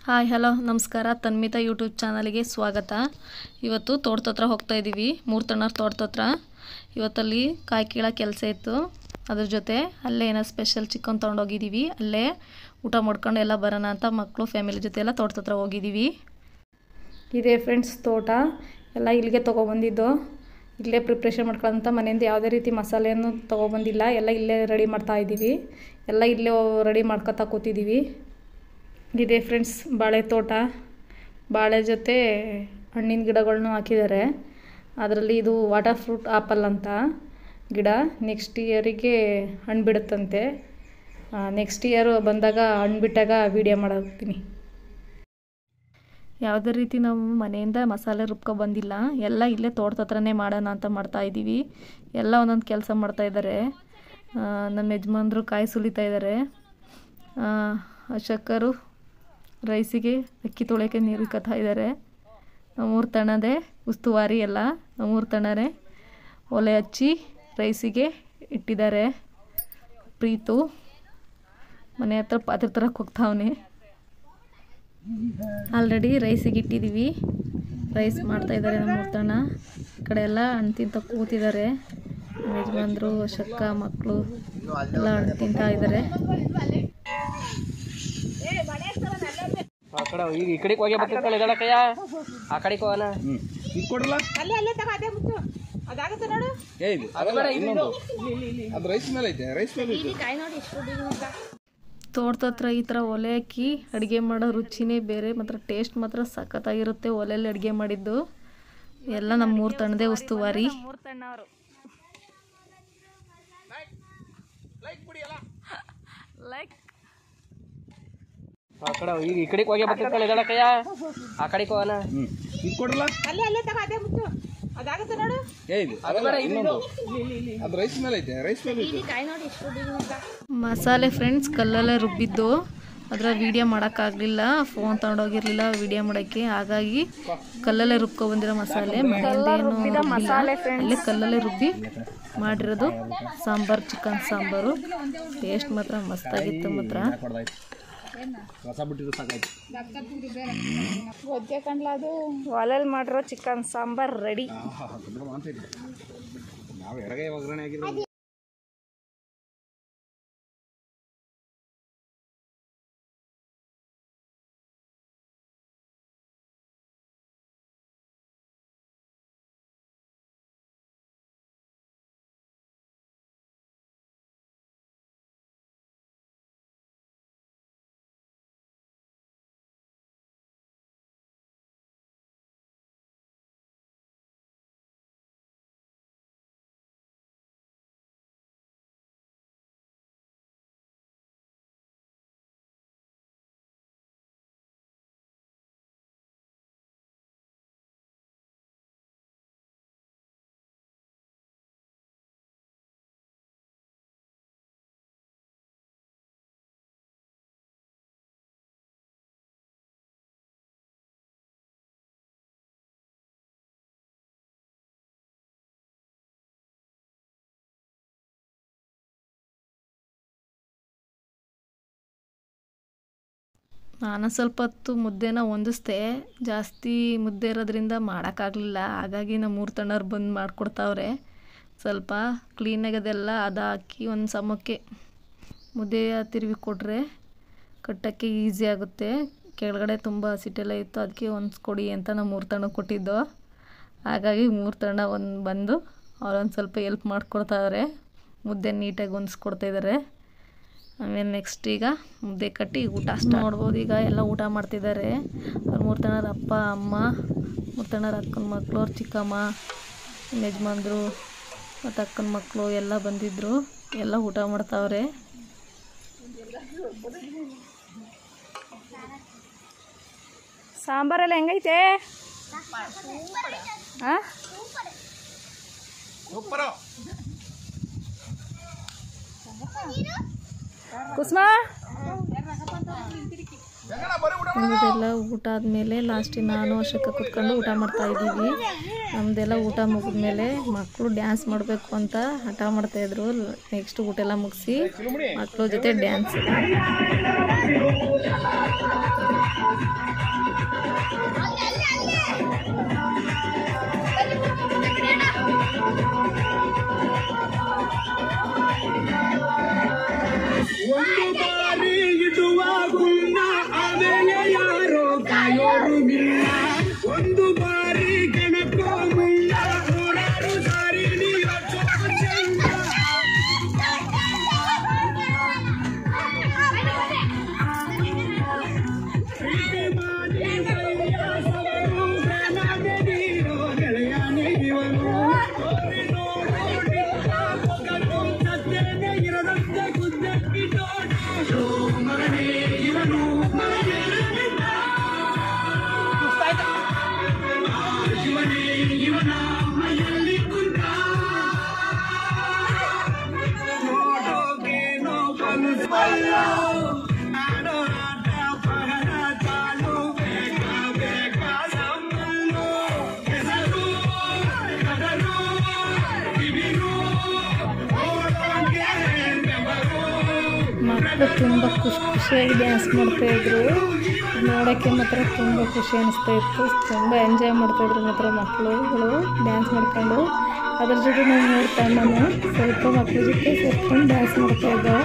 hi hello ನಮಸ್ಕಾರ ತನ್ಮಿತಾ YouTube ಚಾನಲ್ಗೆ ಸ್ವಾಗತ ಇವತ್ತು ತೋಟದ ಹತ್ರ ಹೋಗ್ತಾ ಇದ್ದೀವಿ ಮೂರು ತಣ್ಣರ ತೋಟದ ಹತ್ರ ಇವತ್ತಲ್ಲಿ ಕಾಯಿ ಕೀಳೋ ಕೆಲಸ ಇತ್ತು ಅದ್ರ ಜೊತೆ ಅಲ್ಲೇ ಏನೋ ಸ್ಪೆಷಲ್ ಚಿಕನ್ ತೊಗೊಂಡೋಗಿದ್ದೀವಿ ಅಲ್ಲೇ ಊಟ ಮಾಡ್ಕೊಂಡು ಎಲ್ಲ ಬರೋಣ ಅಂತ ಮಕ್ಕಳು ಫ್ಯಾಮಿಲಿ ಜೊತೆ ಎಲ್ಲ ತೋಟದ ಹತ್ರ ಹೋಗಿದ್ದೀವಿ ಇದೇ ಫ್ರೆಂಡ್ಸ್ ತೋಟ ಎಲ್ಲ ಇಲ್ಲಿಗೆ ತೊಗೊಬಂದಿದ್ದು ಇಲ್ಲೇ ಪ್ರಿಪ್ರೇಷನ್ ಮಾಡ್ಕೊಳ್ಳೋಂಥ ಮನೆಯಿಂದ ಯಾವುದೇ ರೀತಿ ಮಸಾಲೆಯನ್ನು ತೊಗೊಬಂದಿಲ್ಲ ಎಲ್ಲ ಇಲ್ಲೇ ರೆಡಿ ಮಾಡ್ತಾ ಇದ್ದೀವಿ ಎಲ್ಲ ಇಲ್ಲೇ ರೆಡಿ ಮಾಡ್ಕೊತಾ ಕೂತಿದ್ದೀವಿ ಇದೆ ಫ್ರೆಂಡ್ಸ್ ಬಾಳೆ ತೋಟ ಬಾಳೆ ಜೊತೆ ಹಣ್ಣಿನ ಗಿಡಗಳ್ನೂ ಹಾಕಿದ್ದಾರೆ ಅದರಲ್ಲಿ ಇದು ವಾಟರ್ ಫ್ರೂಟ್ ಆಪಲ್ ಅಂತ ಗಿಡ ನೆಕ್ಸ್ಟ್ ಇಯರಿಗೆ ಹಣ್ಣು ಬಿಡುತ್ತಂತೆ ನೆಕ್ಸ್ಟ್ ಇಯರು ಬಂದಾಗ ಹಣ್ಣು ಬಿಟ್ಟಾಗ ವೀಡಿಯೋ ಮಾಡೋಗ್ತೀನಿ ಯಾವುದೇ ರೀತಿ ನಾವು ಮನೆಯಿಂದ ಮಸಾಲೆ ರುಬ್ಕೊ ಬಂದಿಲ್ಲ ಎಲ್ಲ ಇಲ್ಲೇ ತೋಟದ ಹತ್ರನೇ ಮಾಡೋಣ ಅಂತ ಮಾಡ್ತಾ ಇದ್ದೀವಿ ಎಲ್ಲ ಒಂದೊಂದು ಕೆಲಸ ಮಾಡ್ತಾ ಇದ್ದಾರೆ ನಮ್ಮ ಯಜಮಾನ್ರು ಕಾಯಿ ಸುಲಿತಾ ಇದ್ದಾರೆ ಅಶಕ್ಕರು ರೈಸಿಗೆ ಅಕ್ಕಿ ತೊಳೆಯೋಕ್ಕೆ ನೀರು ಇಕ್ಕತ್ತಾ ಇದ್ದಾರೆ ನಮ್ಮೂರು ತಣ್ಣದೆ ಉಸ್ತುವಾರಿ ಎಲ್ಲ ನಮ್ಮೂರು ತಣ್ಣರೆ ಒಲೆ ಹಚ್ಚಿ ರೈಸಿಗೆ ಇಟ್ಟಿದ್ದಾರೆ ಪ್ರೀತು ಮನೆ ಹತ್ರ ಪಾತ್ರೆ ತರಕ್ಕೆ ಹೋಗ್ತಾವನೆ ಆಲ್ರೆಡಿ ರೈಸಿಗೆ ಇಟ್ಟಿದ್ದೀವಿ ರೈಸ್ ಮಾಡ್ತಾಯಿದ್ದಾರೆ ನಮ್ಮ ತಣ್ಣ ಈ ಕಡೆ ಎಲ್ಲ ಹಣ್ಣು ತಿಂತ ಕೂತಿದ್ದಾರೆ ನಮ್ಮ ಯಜಮಾನ್ರು ಶಕ್ಕ ಮಕ್ಕಳು ಎಲ್ಲ ಹಣ್ಣು ತಿಂತಾ ಇದ್ದಾರೆ ಆ ಕಡೆ ಈಗ ಈ ಕಡೆಗೆ ಹೋಗಿ ಬರ್ತಿರ್ತಾಳೆ ಇದಳ ಕೈಯ ಆ ಕಡೆಗೆ ಹೋಗೋಣ ಇದು ಕೊಡಲ್ಲ ಅಲ್ಲೇ ಅಲ್ಲೇ ತಗೋ ಅದೇ ಮುತ್ತು ಅದಾಗುತ್ತೆ ನೋಡು ಏ ಇದು ಅದಲ್ಲ ಇನ್ನೊಂದು ಅದು ರೈಸ್ ಮೇಲೆ ಐತೆ ರೈಸ್ ಮೇಲೆ ಐತೆ ಕಾಯಿ ನೋಡಿ ಎಷ್ಟು ದೊಡ್ಡದು ತೋಟದ ಹತ್ರ ಈ ಥರ ಒಲೆ ಹಾಕಿ ಅಡುಗೆ ಮಾಡೋ ರುಚಿನೇ ಬೇರೆ ಮಾತ್ರ ಟೇಸ್ಟ್ ಮಾತ್ರ ಸಖತ್ತಾಗಿರುತ್ತೆ ಒಲೆಯಲ್ಲಿ ಅಡುಗೆ ಮಾಡಿದ್ದು ಎಲ್ಲ ನಮ್ಮ ಮೂರು ತಣ್ಣದೇ ಉಸ್ತುವಾರಿ ಲೈಕ್ ಆ ಕಡೆ ಈಗ ಈ ಕಡೆಗೆ ಹೋಗಿ ಬರ್ತಿರ್ತಾಳೆ ಇದಳ ಕೈಯ ಆ ಕಡೆಗೆ ಹೋಗೋಣ ಹ್ಞೂ ಇದು ಕೊಡಲ್ಲ ಅಲ್ಲೇ ಅಲ್ಲೇ ತಗೋ ಅದೇ ಮುತ್ತು ಅದಾಗುತ್ತೆ ನೋಡು ಏ ಇದು ಅದಲ್ಲ ಇನ್ನೊಂದು ಅದು ರೈಸ್ ಮೇಲೆ ಐತೆ ರೈಸ್ ಮೇಲೆ ಐತೆ ಕಾಯಿ ನೋಡಿ ಎಷ್ಟು ದೊಡ್ಡದು ಮಸಾಲೆ ಫ್ರೆಂಡ್ಸ್ ಕಲ್ಲಲ್ಲೇ ರುಬ್ಬಿದ್ದು ಅದರ ವೀಡಿಯೋ ಮಾಡೋಕ್ಕಾಗಲಿಲ್ಲ ಫೋನ್ ತಗೊಂಡೋಗಿರಲಿಲ್ಲ ವೀಡಿಯೋ ಮಾಡೋಕ್ಕೆ ಹಾಗಾಗಿ ಕಲ್ಲಲ್ಲೇ ರುಬ್ಕೊಬಂದಿರೋ ಮಸಾಲೆ ಮನೆಯಿಂದ ಏನು ಮಸಾಲೆ ಅಲ್ಲೇ ಕಲ್ಲಲ್ಲೇ ರುಬ್ಬಿ ಮಾಡಿರೋದು ಸಾಂಬಾರು ಚಿಕನ್ ಸಾಂಬಾರು ಟೇಸ್ಟ್ ಮಾತ್ರ ಮಸ್ತಾಗಿತ್ತು ಮಾತ್ರ ರಸ ಬಿಟ್ಟಿದ್ದು ಸಾಕಾಯ್ತು ಒದ್ದೆ ಕಂಡ್ಲ ಅದು ಒಲೆಯಲ್ಲಿ ಮಾಡಿರೋ ಚಿಕನ್ ಸಾಂಬಾರು ರೆಡಿ ಅಂತ ಇದೆ ನಾವು ಎಡಗೈ ಒಗ್ಗರಣೆ ಆಗಿರೋದು ನಾನು ಸ್ವಲ್ಪ ಹೊತ್ತು ಮುದ್ದೆನ ಹೊಂದಿಸ್ದೆ ಜಾಸ್ತಿ ಮುದ್ದೆ ಇರೋದ್ರಿಂದ ಮಾಡೋಕ್ಕಾಗಲಿಲ್ಲ ಹಾಗಾಗಿ ನಮ್ಮ ಮೂರು ತಣ್ಣವ್ರು ಬಂದು ಮಾಡಿಕೊಡ್ತಾವ್ರೆ ಸ್ವಲ್ಪ ಕ್ಲೀನಾಗಿ ಅದೆಲ್ಲ ಅದು ಹಾಕಿ ಒಂದು ಸಮಕ್ಕೆ ಮುದ್ದೆ ತಿರುವಿ ಕೊಟ್ಟರೆ ಕಟ್ಟೋಕ್ಕೆ ಈಸಿ ಆಗುತ್ತೆ ಕೆಳಗಡೆ ತುಂಬ ಹಸಿಟ್ಟೆಲ್ಲ ಇತ್ತು ಅದಕ್ಕೆ ಹೊಂದ್ಸ್ಕೊಡಿ ಅಂತ ನಮ್ಮ ಮೂರು ತಣ್ಣ ಕೊಟ್ಟಿದ್ದು ಹಾಗಾಗಿ ಮೂರು ತಣ್ಣ ಒಂದು ಬಂದು ಅವ್ರೊಂದು ಸ್ವಲ್ಪ ಎಲ್ಪ್ ಮಾಡಿಕೊಡ್ತಾವ್ರೆ ಮುದ್ದೆ ನೀಟಾಗಿ ಹೊಂದಿಸ್ಕೊಡ್ತಾಯಿದ್ದಾರೆ ಆಮೇಲೆ ನೆಕ್ಸ್ಟ್ ಈಗ ಮುದ್ದೆ ಕಟ್ಟಿ ಊಟ ಅಷ್ಟು ನೋಡ್ಬೋದು ಈಗ ಎಲ್ಲ ಊಟ ಮಾಡ್ತಿದ್ದಾರೆ ಅವ್ರ ಮೂರು ತಣ್ಣರ ಅಪ್ಪ ಅಮ್ಮ ಮೂರು ತಣ್ಣರ ಅಕ್ಕನ ಮಕ್ಕಳು ಅವ್ರ ಚಿಕ್ಕಮ್ಮ ನಮ್ಮ ಯಜಮಾನ್ರು ಮತ್ತು ಅಕ್ಕನ ಮಕ್ಕಳು ಎಲ್ಲ ಬಂದಿದ್ದರು ಎಲ್ಲ ಊಟ ಮಾಡ್ತಾವ್ರೆ ಸಾಂಬಾರೆಲ್ಲ ಹೆಂಗೈತೆ ಹಾಂ ಕುಸುಮ ಇದೆಲ್ಲ ಊಟ ಆದಮೇಲೆ ಲಾಸ್ಟಿಗೆ ನಾನು ವರ್ಷಕ್ಕೆ ಕುತ್ಕೊಂಡು ಊಟ ಮಾಡ್ತಾ ಇದ್ದೀವಿ ನಮ್ಮದೆಲ್ಲ ಊಟ ಮುಗಿದ್ಮೇಲೆ ಮಕ್ಕಳು ಡ್ಯಾನ್ಸ್ ಮಾಡಬೇಕು ಅಂತ ಹಠ ಮಾಡ್ತಾಯಿದ್ರು ನೆಕ್ಸ್ಟ್ ಊಟ ಎಲ್ಲ ಮುಗಿಸಿ ಮಕ್ಕಳ ಜೊತೆ ಡ್ಯಾನ್ಸ್ ಒಂದು ಬಾರಿ ಇಡುವ ಗುಣ ಅವೆಯ ಯಾರೋ ಕಾಯೋರು ಮಿಲ್ಲ ಒಂದು ಬಾರಿ ಗಣಕೋ ಮುಳ್ಳ ನೂರಾರು ಸಾರಿ ನೀವ ಚಂದ ಪ್ರೀತಿ ಮಾಡಿ ಕೈಯಾಸವರು ಪ್ರೇಮದ ನೀರೋ ಗೆಳೆಯನೇ ಇವನು ನೋಡಿ ನೋಡಿ ಪೊಗರು ಸತ್ತೇನೆ ಇರದಂತೆ ಗುದ್ದಕ್ಕಿಟ್ಟೋಡು ಮಗನೇ ಇವನು ಮಗನೇ ಶಿವನೇ ಇವನ ಮೈಯಲ್ಲಿ ಕುಂತ ನೋಡೋಗೇನೋ ಕನಸಲ್ಲ ಆಡೋ ಆಟ ಪಹರ ಚಾಲು ಬೇಕಾ ಬೇಕಾ ಸಂಬಲ್ಲು ಹೆಸರು ಕಡಲು ಕಿವಿರು ಓಡೋಗೆ ಬೆವರು ಮಕ್ಕಳು ತುಂಬ ಖುಷಿ ಖುಷಿಯಾಗಿ ಡ್ಯಾನ್ಸ್ ಮಾಡ್ತಾಯಿದ್ರು ನೋಡೋಕ್ಕೆ ಮಾತ್ರ ತುಂಬ ಖುಷಿ ಅನಿಸ್ತಾ ಇತ್ತು ತುಂಬ ಎಂಜಾಯ್ ಮಾಡ್ತಾಯಿದ್ರು ಮಾತ್ರ ಮಕ್ಕಳುಗಳು ಡ್ಯಾನ್ಸ್ ಮಾಡ್ಕೊಂಡು ಅದ್ರ ಜೊತೆ ನಾವು ನೋಡ್ತಾ ನಾನು ಸ್ವಲ್ಪ ಮಕ್ಕಳ ಜೊತೆ ಸೇರ್ಕೊಂಡು ಡ್ಯಾನ್ಸ್ ಮಾಡ್ತಾಯಿದ್ದೆ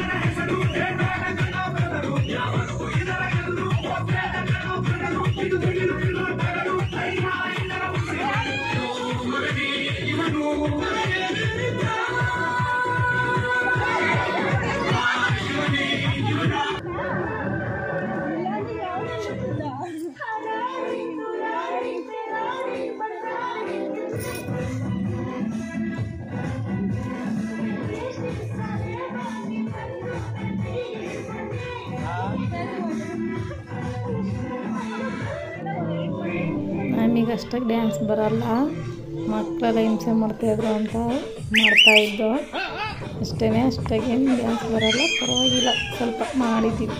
ನಮಗೆ ಅಷ್ಟಾಗಿ ಡ್ಯಾನ್ಸ್ ಬರಲ್ಲ ಮಕ್ಕಳೆಲ್ಲ ಹಿಂಸೆ ಮಾಡ್ತಾಯಿದ್ರು ಅಂತ ಮಾಡ್ತಾಯಿದ್ದೋ ಅಷ್ಟೇ ಅಷ್ಟಾಗೇನು ಡ್ಯಾನ್ಸ್ ಬರಲ್ಲ ಪರವಾಗಿಲ್ಲ ಸ್ವಲ್ಪ ಮಾಡಿದ್ದೀವಿ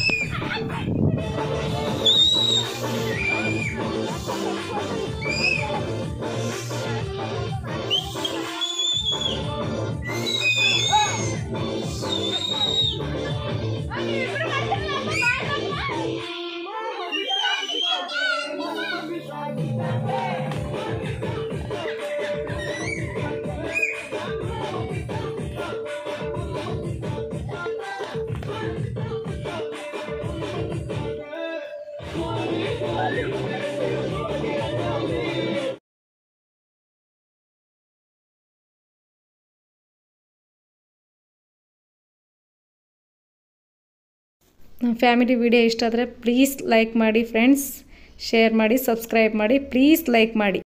ನಮ್ಮ ಫ್ಯಾಮಿಲಿ ವಿಡಿಯೋ ಇಷ್ಟ ಆದರೆ ಪ್ಲೀಸ್ ಲೈಕ್ ಮಾಡಿ ಫ್ರೆಂಡ್ಸ್ ಶೇರ್ ಮಾಡಿ ಸಬ್ಸ್ಕ್ರೈಬ್ ಮಾಡಿ ಪ್ಲೀಸ್ ಲೈಕ್ ಮಾಡಿ